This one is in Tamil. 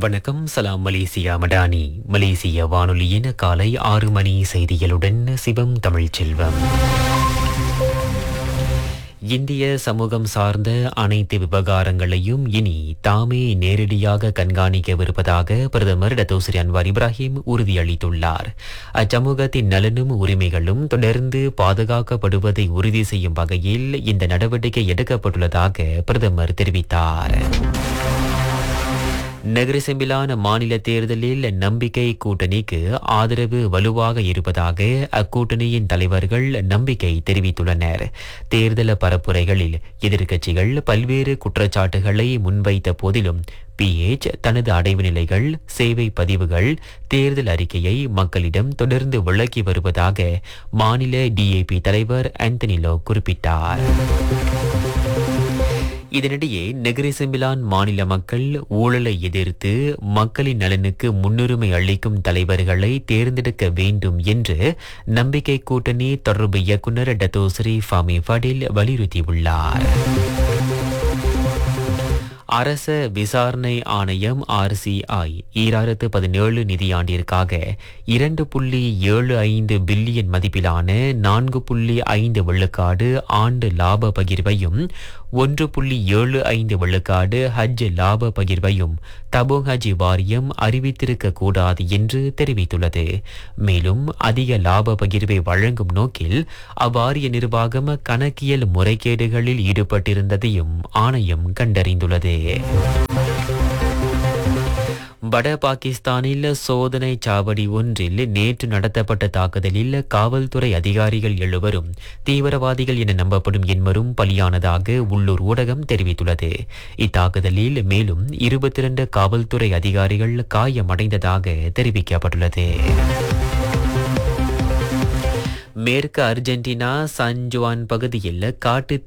வணக்கம் சலாம் மலேசியா மடானி மலேசிய வானொலியின் காலை ஆறு மணி செய்திகளுடன் சிவம் தமிழ்ச் செல்வம் இந்திய சமூகம் சார்ந்த அனைத்து விவகாரங்களையும் இனி தாமே நேரடியாக கண்காணிக்கவிருப்பதாக பிரதமர் டத்தோஸ்ரீ அன்வார் இப்ராஹிம் உறுதியளித்துள்ளார் அச்சமூகத்தின் நலனும் உரிமைகளும் தொடர்ந்து பாதுகாக்கப்படுவதை உறுதி செய்யும் வகையில் இந்த நடவடிக்கை எடுக்கப்பட்டுள்ளதாக பிரதமர் தெரிவித்தார் நகர செம்பிலான மாநில தேர்தலில் நம்பிக்கை கூட்டணிக்கு ஆதரவு வலுவாக இருப்பதாக அக்கூட்டணியின் தலைவர்கள் நம்பிக்கை தெரிவித்துள்ளனர் தேர்தல் பரப்புரைகளில் எதிர்க்கட்சிகள் பல்வேறு குற்றச்சாட்டுகளை முன்வைத்த போதிலும் பிஎச் தனது அடைவு நிலைகள் சேவை பதிவுகள் தேர்தல் அறிக்கையை மக்களிடம் தொடர்ந்து விளக்கி வருவதாக மாநில டிஏபி தலைவர் ஆந்தனிலோ குறிப்பிட்டார் இதனிடையே நெகிரி செம்பிலான் மாநில மக்கள் ஊழலை எதிர்த்து மக்களின் நலனுக்கு முன்னுரிமை அளிக்கும் தலைவர்களை தேர்ந்தெடுக்க வேண்டும் என்று நம்பிக்கை கூட்டணி தொடர்பு இயக்குநர் டத்தோஸ்ரீ ஃபாமி ஃபடில் வலியுறுத்தியுள்ளார் அரச விசாரணை ஆணையம் ஆர்சிஐ ஈராயிரத்து பதினேழு நிதியாண்டிற்காக இரண்டு புள்ளி ஏழு ஐந்து பில்லியன் மதிப்பிலான நான்கு புள்ளி ஐந்து விழுக்காடு ஆண்டு லாப பகிர்வையும் ஒன்று புள்ளி ஏழு ஐந்து விழுக்காடு ஹஜ் லாப பகிர்வையும் தபோங் ஹஜ் வாரியம் அறிவித்திருக்க கூடாது என்று தெரிவித்துள்ளது மேலும் அதிக லாப பகிர்வை வழங்கும் நோக்கில் அவ்வாரிய நிர்வாகம் கணக்கியல் முறைகேடுகளில் ஈடுபட்டிருந்ததையும் ஆணையம் கண்டறிந்துள்ளது வட பாகிஸ்தானில் சோதனை சாவடி ஒன்றில் நேற்று நடத்தப்பட்ட தாக்குதலில் காவல்துறை அதிகாரிகள் எழுவரும் தீவிரவாதிகள் என நம்பப்படும் எண்வரும் பலியானதாக உள்ளூர் ஊடகம் தெரிவித்துள்ளது இத்தாக்குதலில் மேலும் இருபத்தி இரண்டு காவல்துறை அதிகாரிகள் காயமடைந்ததாக தெரிவிக்கப்பட்டுள்ளது மேற்கு அர்ஜென்டினா சன்ஜுவான் பகுதியில் காட்டு